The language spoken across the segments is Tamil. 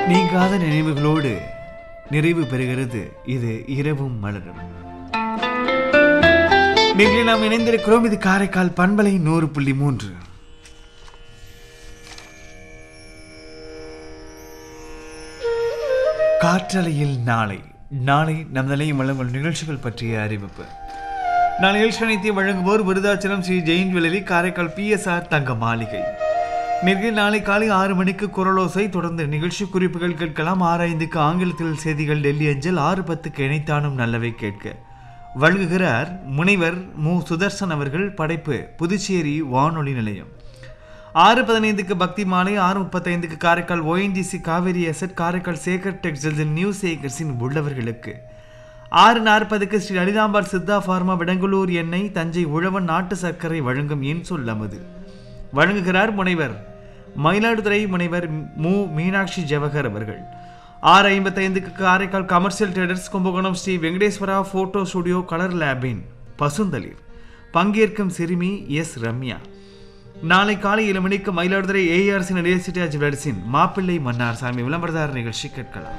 நீங்காத நினைவுகளோடு நிறைவு பெறுகிறது இது இரவும் மலரும் நீங்கள் நாம் இணைந்திருக்கிறோம் இது காரைக்கால் பண்பலை நூறு புள்ளி மூன்று காற்றலையில் நாளை நாளை நம் நிலையம் வழங்கும் நிகழ்ச்சிகள் பற்றிய அறிவிப்பு நாளை நிகழ்ச்சி அனைத்தை வழங்குவோர் விருதாச்சலம் ஸ்ரீ ஜெயின் ஜுவல்லரி காரைக்கால் பிஎஸ்ஆர் தங்க மாளிகை நேர்கள் நாளை காலை ஆறு மணிக்கு குரலோசை தொடர்ந்து நிகழ்ச்சி குறிப்புகள் கேட்கலாம் ஆறு ஐந்துக்கு ஆங்கிலத்தில் செய்திகள் டெல்லி அஞ்சல் ஆறு பத்துக்கு இணைத்தானும் நல்லவை கேட்க வழங்குகிறார் முனைவர் மு சுதர்சன் அவர்கள் படைப்பு புதுச்சேரி வானொலி நிலையம் ஆறு பதினைந்துக்கு பக்தி மாலை ஆறு முப்பத்தைந்துக்கு Karaikal ONGC Cauvery asset Karaikal Sekar textiles new சேகர்ஸின் உள்ளவர்களுக்கு ஆறு நாற்பதுக்கு ஸ்ரீ லலிதாம்பாள் சித்தா ஃபார்மா விடங்கலூர் எண்ணெய் தஞ்சை உழவன் நாட்டு சர்க்கரை வழங்கும் என் சொல் அமுது வழங்குகிறார் முனைவர் மயிலாடுதுறை முனைவர் மு மீனாட்சி ஜவஹர் அவர்கள் ஆறு ஐம்பத்தைந்துக்கு Karaikal commercial traders Kumbakonam Sri Venkateswara photo studio colour லேபின் பசுந்தளிர் பங்கேற்கும் சிறுமி எஸ் ரம்யா நாளை காலை ஏழு மணிக்கு மயிலாடுதுறை ஏஆர்சி யூனிவர்சிட்டி ஆஃப் ஜுவல்லர்ஸின் மாப்பிள்ளை மன்னார் சாமி விளம்பரதார நிகழ்ச்சி கேட்கலாம்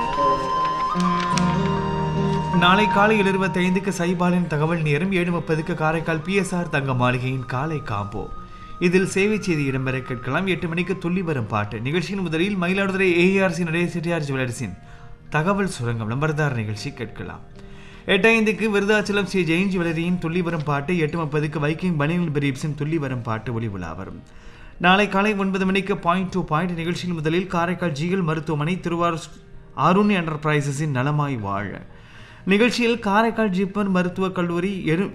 நாளை காலை ஏழு இருபத்தைந்துக்கு சைபாலின் தகவல் நேரம் ஏழு முப்பதுக்கு காரைக்கால் பிஎஸ்ஆர் தங்க மாளிகையின் காலை காம்போ இதில் சேவை செய்தி இடம்பெற கேட்கலாம் எட்டு மணிக்கு துள்ளி வரும் பாட்டு நிகழ்ச்சியின் முதலில் மயிலாடுதுறை ஏஆர்சி யூனிவர்சிட்டி ஜுவல்லர்ஸின் தகவல் சுரங்கம் விளம்பரதார நிகழ்ச்சி கேட்கலாம் எட்டு ஐந்துக்கு விருதாச்சலம் ஸ்ரீ ஜெயின் ஜுவல்லரியின் துள்ளி வரும் பாட்டு எட்டு முப்பதுக்கு வைக்கிங் பனியல் பிரீப்ஸின் துள்ளி வரும் பாட்டு ஒளி விழா வரும் நாளை காலை ஒன்பது மணிக்கு பாயிண்ட் டு பாயிண்ட் நிகழ்ச்சியின் முதலில் காரைக்கால் ஜிஎல் மருத்துவமனை திருவாரூர் அருண் என்டர்பிரைசஸின் நலமாய் வாழ நிகழ்ச்சியில் காரைக்கால் ஜிப்மர் மருத்துவக் கல்லூரி எரு